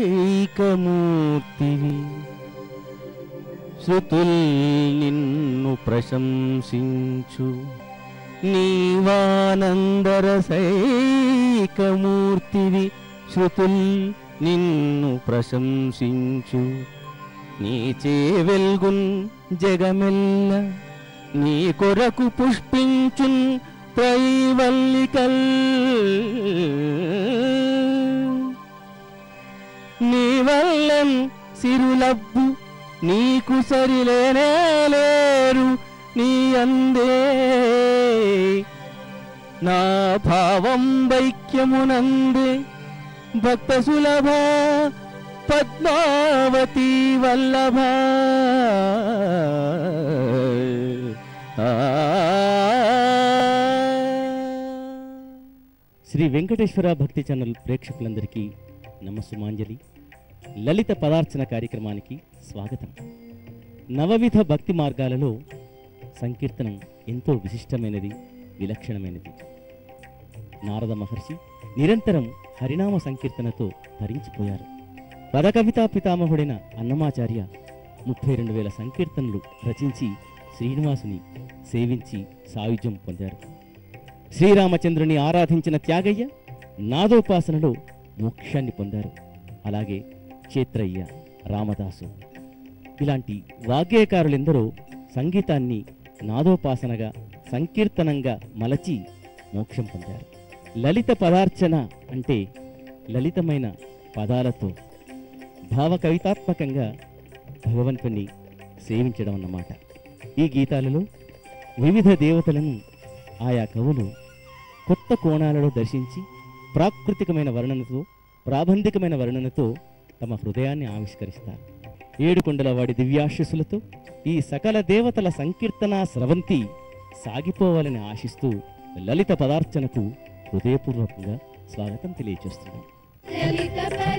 రసైకమూర్తివి శృతుల్ నిన్ను ప్రశంసించు నీవానందరసైకమూర్తివి శృతుల్ నిన్ను ప్రశంసించు నీచే వెల్గున్ జగమెల్ల నీ కొరకు పుష్పించున్ త్రైవల్లికల్ నీ వల్లం సిరులబ్బు నీకు సరిలేనే లేరు నీ అందే నా భావం వైక్యమునందే భక్త సులభ పద్మావతి వల్లభ శ్రీ వెంకటేశ్వర భక్తి ఛానల్ ప్రేక్షకులందరికీ నమస్సుమాంజలి లలిత పదార్చన కార్యక్రమానికి స్వాగతం నవవిధ భక్తి మార్గాలలో సంకీర్తనం ఎంతో విశిష్టమైనది విలక్షణమైనది నారద మహర్షి నిరంతరం హరినామ సంకీర్తనతో ధరించిపోయారు పదకవితా పితామహుడైన అన్నమాచార్య ముప్పై రెండు వేల సంకీర్తనలు రచించి శ్రీనివాసుని సేవించి సాయుధ్యం పొందారు శ్రీరామచంద్రుని ఆరాధించిన త్యాగయ్య నాదోపాసనలో మోక్షాన్ని పొందారు అలాగే క్షేత్రయ్య రామదాసు ఇలాంటి వాగ్గేయకారులెందరో సంగీతాన్ని నాదోపాసనగా సంకీర్తనంగా మలచి మోక్షం పొందారు లలిత పదార్చన అంటే లలితమైన పదాలతో భావ కవితాత్మకంగా భగవంతుని సేవించడం అన్నమాట ఈ గీతాలలో వివిధ దేవతలను ఆయా కవులు కొత్త కోణాలలో దర్శించి ప్రాకృతికమైన వర్ణనతో ప్రాబంధికమైన వర్ణనతో తమ హృదయాన్ని ఆవిష్కరిస్తారు ఏడుకొండల వాడి దివ్యాశస్సులతో ఈ సకల దేవతల సంకీర్తన స్రవంతి సాగిపోవాలని ఆశిస్తూ లలిత పదార్చనకు హృదయపూర్వకంగా స్వాగతం తెలియజేస్తున్నాం లలిత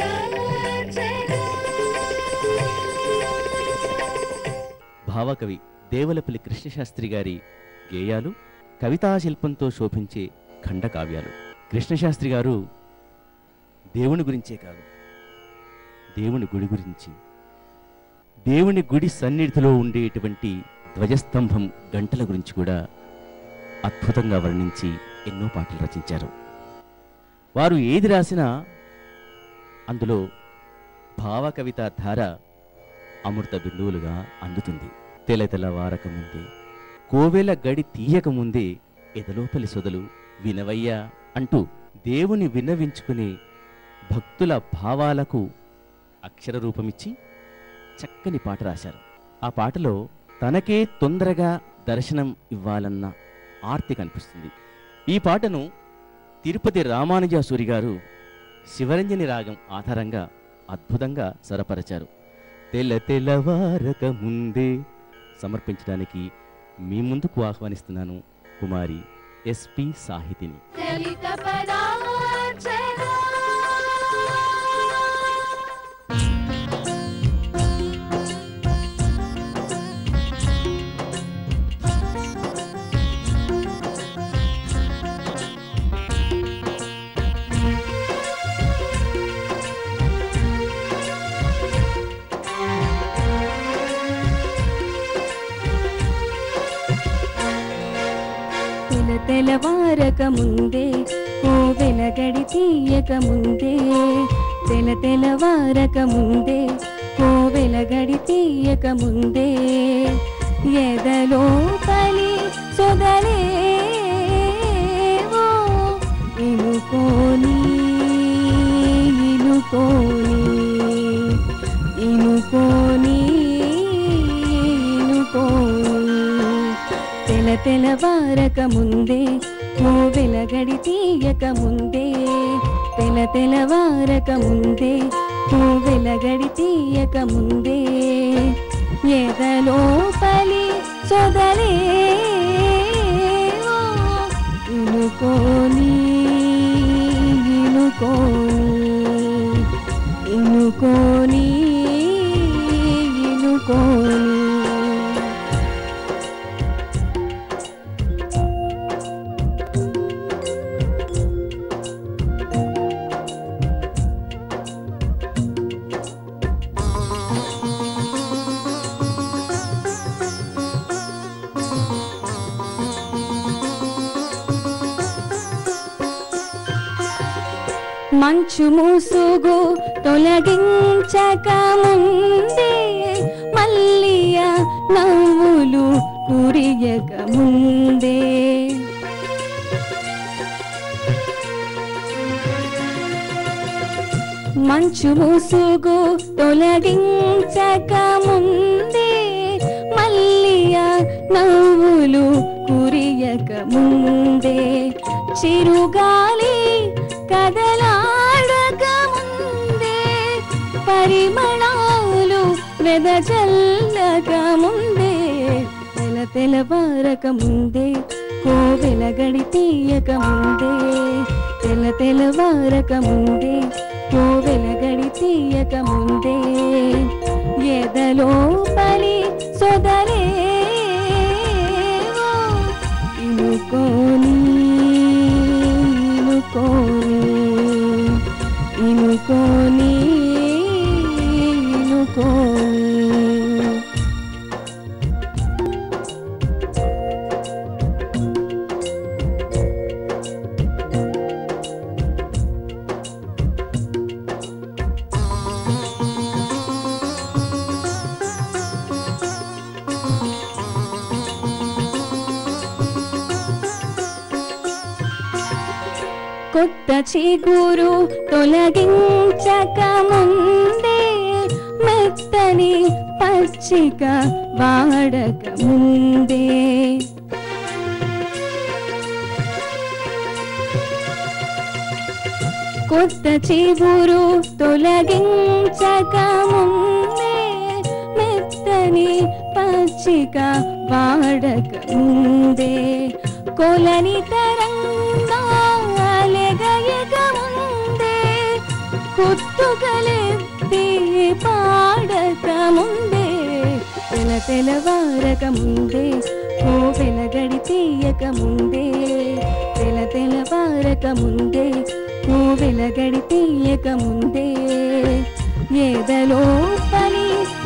భావకవి దేవులపల్లి కృష్ణశాస్త్రి గారి గేయాలు కవితాశిల్పంతో శోభించే ఖండకావ్యాలు కృష్ణశాస్త్రి గారు దేవుని గురించే కాదు దేవుని గుడి గురించి దేవుని గుడి సన్నిధిలో ఉండేటువంటి ధ్వజస్తంభం గంటల గురించి కూడా అద్భుతంగా వర్ణించి ఎన్నో పాటలు రచించారు వారు ఏది రాసినా అందులో భావకవిత ధార అమృత బిందువులుగా అందుతుంది తెల తెల్లవారక ముందే కోవెల గడి తీయక ముందే ఎదలోపలి సొదలు వినవయ్యా అంటూ దేవుని విన్నవించుకునే భక్తుల భావాలకు అక్షర రూపమిచ్చి చక్కని పాట రాశారు ఆ పాటలో తనకే తొందరగా దర్శనం ఇవ్వాలన్న ఆర్తి కనిపిస్తుంది ఈ పాటను తిరుపతి రామానుజాసూరి గారు శివరంజని రాగం ఆధారంగా అద్భుతంగా స్వరపరిచారు తెల్ల తెల్లవారక ముందే సమర్పించడానికి మీ ముందుకు ఆహ్వానిస్తున్నాను కుమారి ఎస్పి సాహితిని లలిత పదార్చన తెల తెలవారక ముందే కోవెల గడి తీయక ముందే తెల తెలవారక ముందే కోవెల గడి తీయక ముందే ఎదలో పలి సొదలేవో ఇనుకోని ఇనుకోని ఇనుకోని ఇనుకోని తెల తెలవారక ముందే కోవెల గడి తీయక ముందే తెల తెలవారక ముందే కోవెల గడి తీయక ముందే ఎదలోపలి సొదలే ఇనుకోని ఇనుకోని ఇనుకోని ఇనుకోని మంచు ముసుగు తొలగించక ముందే మల్లియ నవ్వులు కురియక ముందే మంచు ముసుగు తొలగించక ముందే మల్లియ నవ్వులు కురియక ముందే చిరుగాలి కదలాడక ముందే పరిమళాలు వెదజల్లక ముందే తెల తెలవారక ముందే కోవెల గడి తీయక ముందే తెల తెలవారక ముందే కోవెల గడి తీయక ముందే ఎదలో పలి సొదలే ఇనుకోని ఇనుకోని ఇనుకోని ఇనుకోని కొత్త చిగురు తొలగించక ముందే మెత్తని పచ్చిక వాడక ముందే కొత్త చిగురు తొలగించక ముందే మెత్తని పచ్చిక వాడక ముందే కొలని తరంగాలెగయక ముందే కుత్తుకలెత్తి పాడక ముందే తెల తెలవారక ముందే కోవెల గడి తీయక ముందే తెల తెలవారక ముందే కోవెల గడి తీయక ముందే ఏదలో పని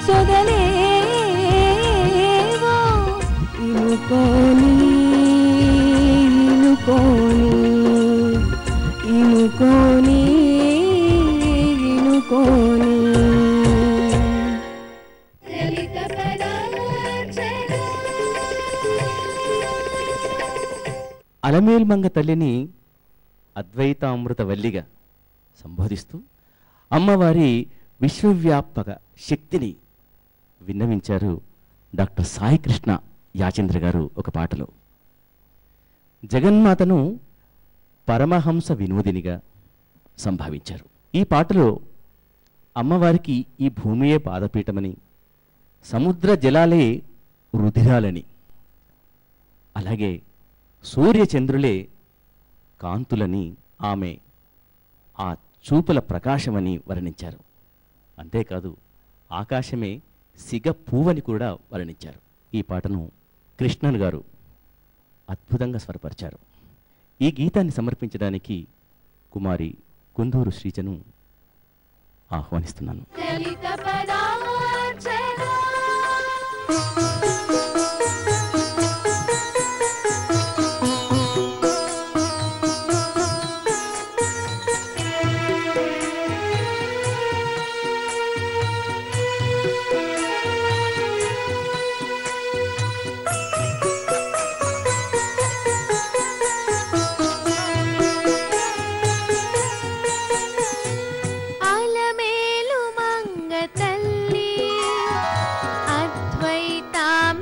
సొగలేవో ఇనుకోని ఇనుకోని ఇనుకోని ఇనుకోని లలిత పదార్చన అలమేల్మంగ తల్లిని అద్వైతామృత వల్లిగా సంబోధిస్తూ అమ్మవారి విశ్వవ్యాపక శక్తిని విన్నవించారు డాక్టర్ సాయి కృష్ణ యాచంద్ర గారు ఒక పాటలో జగన్మాతను పరమహంస వినోదినిగా సంభావించారు ఈ పాటలో అమ్మవారికి ఈ భూమియే పాదపీఠమని సముద్ర జలాలే రుధిరాలని అలాగే సూర్యచంద్రులే కాంతులని ఆమె ఆ చూపుల ప్రకాశమని వర్ణించారు అంతేకాదు ఆకాశమే సిగ పువ్వని కూడా వర్ణించారు ఈ పాటను కృష్ణన్ గారు అద్భుతంగా స్వరపరిచారు ఈ గీతాన్ని సమర్పించడానికి కుమారి కుందూరు శ్రీజను ఆహ్వానిస్తున్నాను లలిత పదార్చన అలమేలు మంగ తల్లి అద్వైతామృత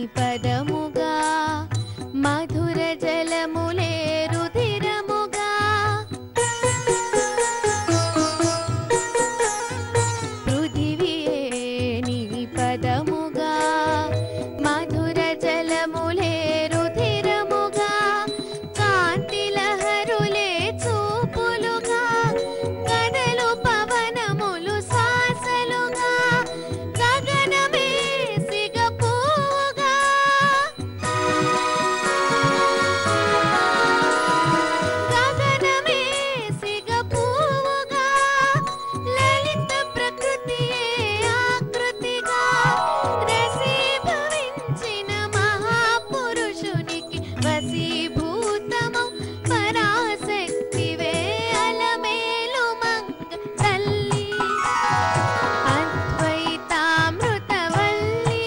పదముగా మధుర జలములే రుధిరముగా పృథివియే నీ పదముగా మధుర జలములే రుధిరముగా కాంతి లహరులే చూపులుగా కదలు పవనములు శ్వాసలుగా గగనమే సిగపుగా గగనమే సిగపుగా లలిత ప్రకృతియే ఆకృతిగా రసీభవించిన మహాపురుషునికి వశీభూతము పరాశక్తివే అలమేలు మంగ తల్లి అద్వైతామృతవల్లి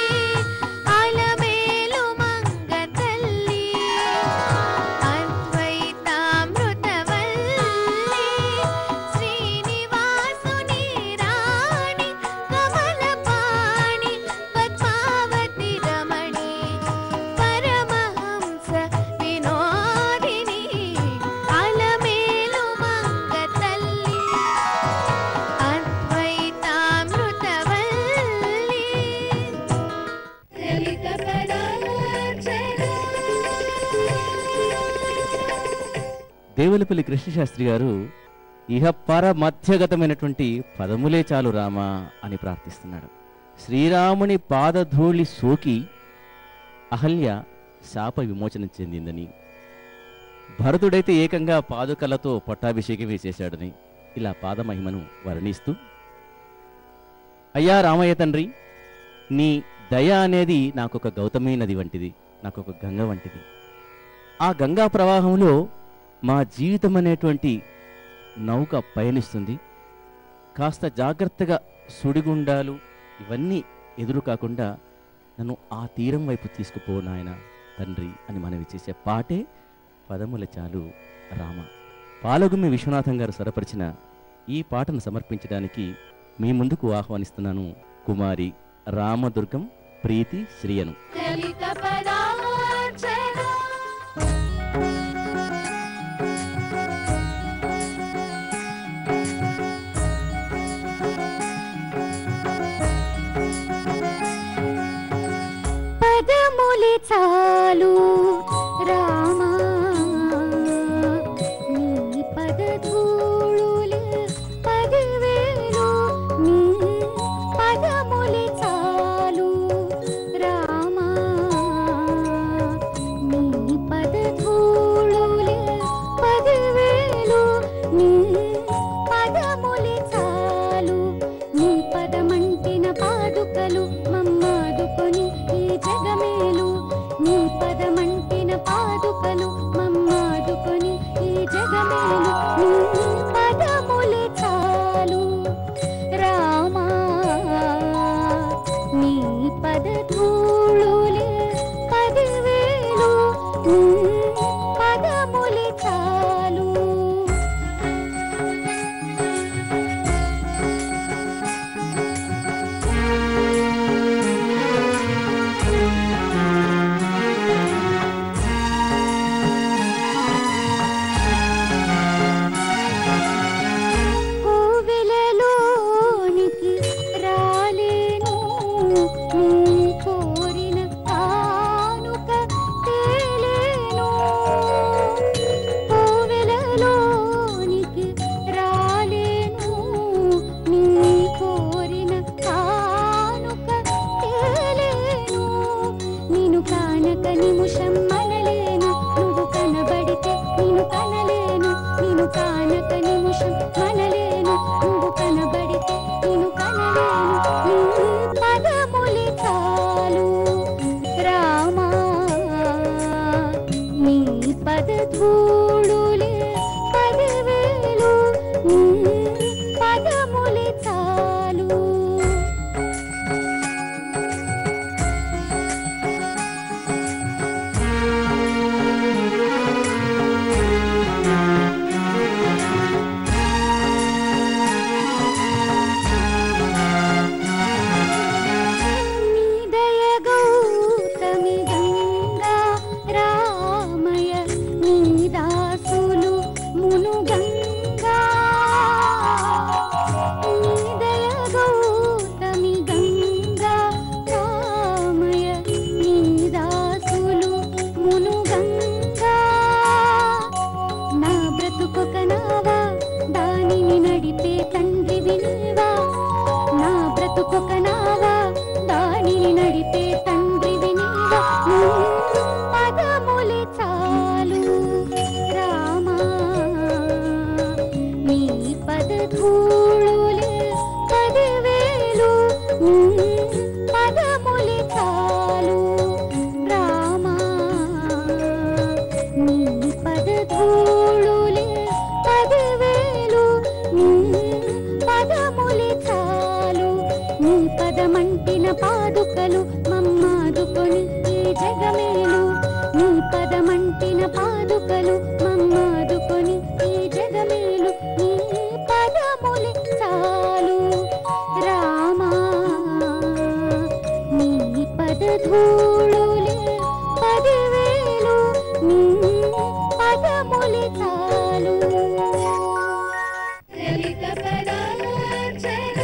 అలమేలు మంగ తల్లి అద్వైతామృతవల్లి శ్రీనివాసుని రాణి కమలపాణి పద్మావతి రమణి పరమహంస వినోదిని అలమేలు మంగ తల్లి అద్వైతామృతవల్లి లలిత దేవులపల్లి కృష్ణశాస్త్రి గారు ఇహ పర మధ్యగతమైనటువంటి పదములే చాలు రామా అని ప్రార్థిస్తున్నాడు శ్రీరాముని పాదధూళి సోకి అహల్య శాప విమోచనం చెందిందని భరతుడైతే ఏకంగా పాదుకలతో పట్టాభిషేకం చేశాడని ఇలా పాదమహిమను వర్ణిస్తూ అయ్యా రామయ్య తండ్రి నీ దయ అనేది నాకొక గౌతమి నది వంటిది నాకొక గంగ వంటిది ఆ గంగా ప్రవాహంలో మా జీవితం అనేటువంటి నౌక పయనిస్తుంది కాస్త జాగ్రత్తగా సుడిగుండాలు ఇవన్నీ ఎదురు కాకుండా నన్ను ఆ తీరం వైపు తీసుకుపో నాయన తండ్రి అని మనవి చేసే పాటే పదముల చాలు రామ పాలగుమ్మి విశ్వనాథం గారు స్వరపరిచిన ఈ పాటను సమర్పించడానికి మీ ముందుకు ఆహ్వానిస్తున్నాను కుమారి రామదుర్గం ప్రీతి శ్రీయను లలిత పదార్చన పదములి చాలు రామా నీ పదధూళులు పదివేలు నీ పదములి చాలు రామా నీ పదధూళులు పదివేలు నీ పదములి చాలు నీ పదమంటిన పాదుకలు మమ్మాదుకొని ఈ జగమేలు నీ పదమంటిన పాదుకలు మమ్మాదుకొని ఈ జగమేలు నీ పదములి చాలు రామా నీ పదధూళులే పదివేలు నీ పదములి చాలు కోవెలలోనికి రాలేను నీ కోరిన కానుక తేలేను కోవెలలోనికి రాలేను నీ కోరిన కానుక తేలేను నిన్ను కానక నిముషం మనలేను నువ్వు కనబడితే నిన్ను కనలేను నిన్ను కానక నిముషం మనలేను నువ్వు కనబడితే నిన్ను కనలేను నీ పదములి చాలు రామా నీ పదధూళులే పదివేలు నీ పదములి చాలు నీ దయగౌతమికి జగమేలు నీ పదమంటిన పాదుకలు మమ్మాదుకొని ఈ జగమేలు నీ పదములే చాలు రామా నీ పదధూళులే పదివేలు నీ పదములే చాలు లలిత పదార్చన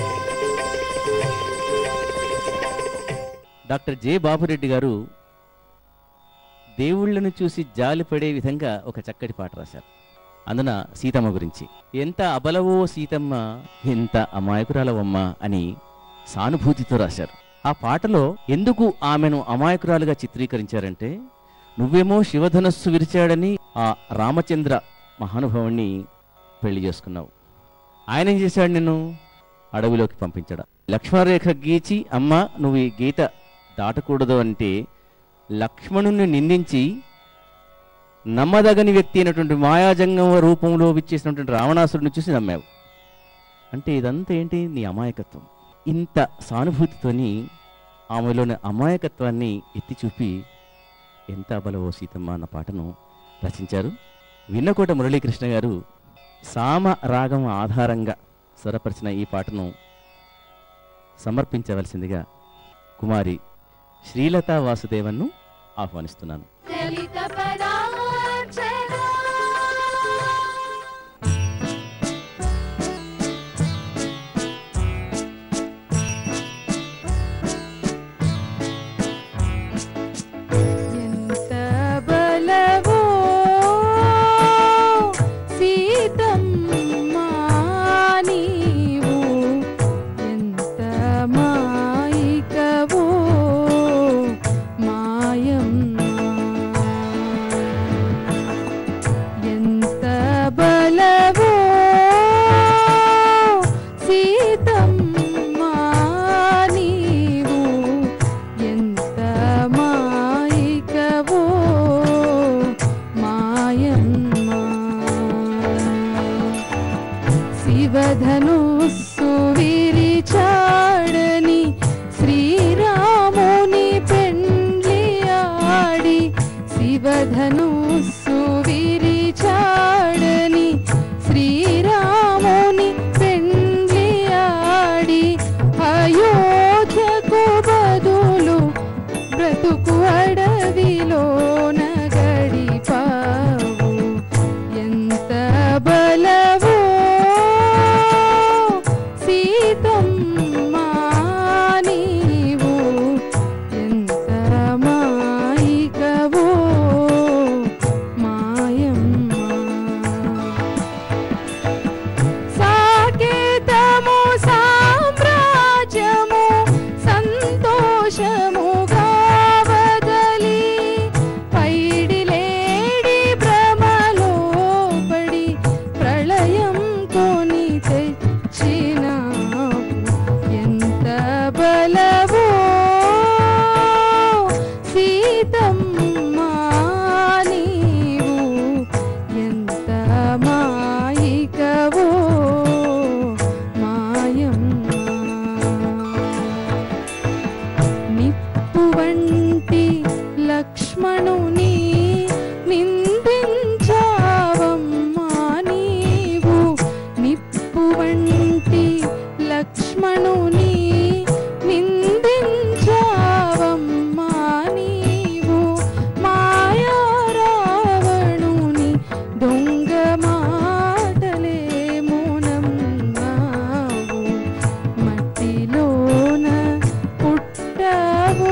డాక్టర్ జె బాబురెడ్డి గారు దేవుళ్ళను చూసి జాలిపడే విధంగా ఒక చక్కటి పాట రాశారు అందున సీతమ్మ గురించి ఎంత అబలవో సీతమ్మ ఎంత అమాయకురాలవమ్మ అని సానుభూతితో రాశారు ఆ పాటలో ఎందుకు ఆమెను అమాయకురాలుగా చిత్రీకరించారంటే నువ్వేమో శివధనస్సు విరిచాడని ఆ రామచంద్ర మహానుభావుణ్ణి పెళ్లి చేసుకున్నావు ఆయన ఏం చేశాడు నిన్ను అడవిలోకి పంపించాడు లక్ష్మణరేఖ గీచి అమ్మ నువ్వు ఈ గీత దాటకూడదు అంటే లక్ష్మణుని నిందించి నమ్మదగని వ్యక్తి అయినటువంటి మాయాజంగమ రూపంలో విచ్చేసినటువంటి రావణాసురుని చూసి నమ్మావు అంటే ఇదంతా ఏంటి నీ అమాయకత్వం ఇంత సానుభూతితోని ఆమెలోని అమాయకత్వాన్ని ఎత్తి చూపి ఎంత బలవో సీతమ్మ అన్న పాటను రచించారు విన్నకోట మురళీకృష్ణ గారు సామ రాగం ఆధారంగా స్వరపరిచిన ఈ పాటను సమర్పించవలసిందిగా కుమారి శ్రీలతా వాసుదేవన్ను ఆహ్వానిస్తున్నాను లలిత పదార్చన ఎంత బలవో సీతమ్మా నీవు ఎంత మాయికవో మాయమ్మ ఎంత బలవో సీతమ్మా నీవు ఎంత మాయికవో మాయమ్మ శివధనుస్సు విరిచాడని శ్రీరాముని పెండ్లి ఆడి శివధనుస్సు విరిచాడని శ్రీరాముని పెండ్లి ఆడి అయోధ్యకు బదులు బ్రతుకు అడవిలోన గడిపావు ఎంత బలవో సీతమ్మా నీవు ఎంత మాయికవో మాయమ్మ సాకేతము సామ్రాజ్యము సంతోషముగా వదలి పైడిలేడి భ్రమలో పడి ప్రళయం కొని తెచ్చినావు ఎంత బలవో సీతమ్మా నీవు ఎంత మాయికవో మాయమ్మ నిప్పు వంటి లక్ష్మణుని నిందించావమ్మా నీవు నిప్పు వంటి లక్ష్మణుని నిందించావమ్మా నీవు మాయా రావణుని దొంగ మాటలే మునమ్మావు మట్టిలోన పుట్టావు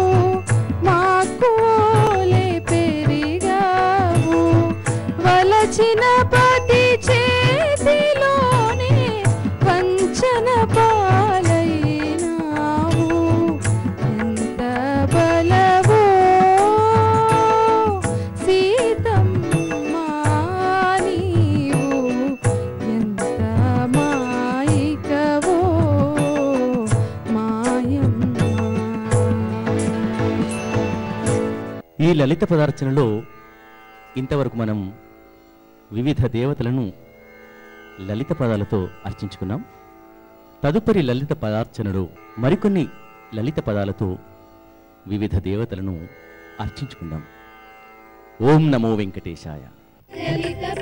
మాకోలే పెరిగావు వలచిన పతి చేతిలోనే వంచన పాలైనావు ఎంత బలవో సీతమ్మా నీవు ఎంత మాయికవో మాయమ్మ ఈ లలిత పదార్చనలో ఇంతవరకు మనం వివిధ దేవతలను లలిత పదాలతో అర్చించుకున్నాం తదుపరి లలిత పదార్చనలో మరికొన్ని లలిత పదాలతో వివిధ దేవతలను అర్చించుకుందాం ఓం నమో వెంకటేశాయ లలిత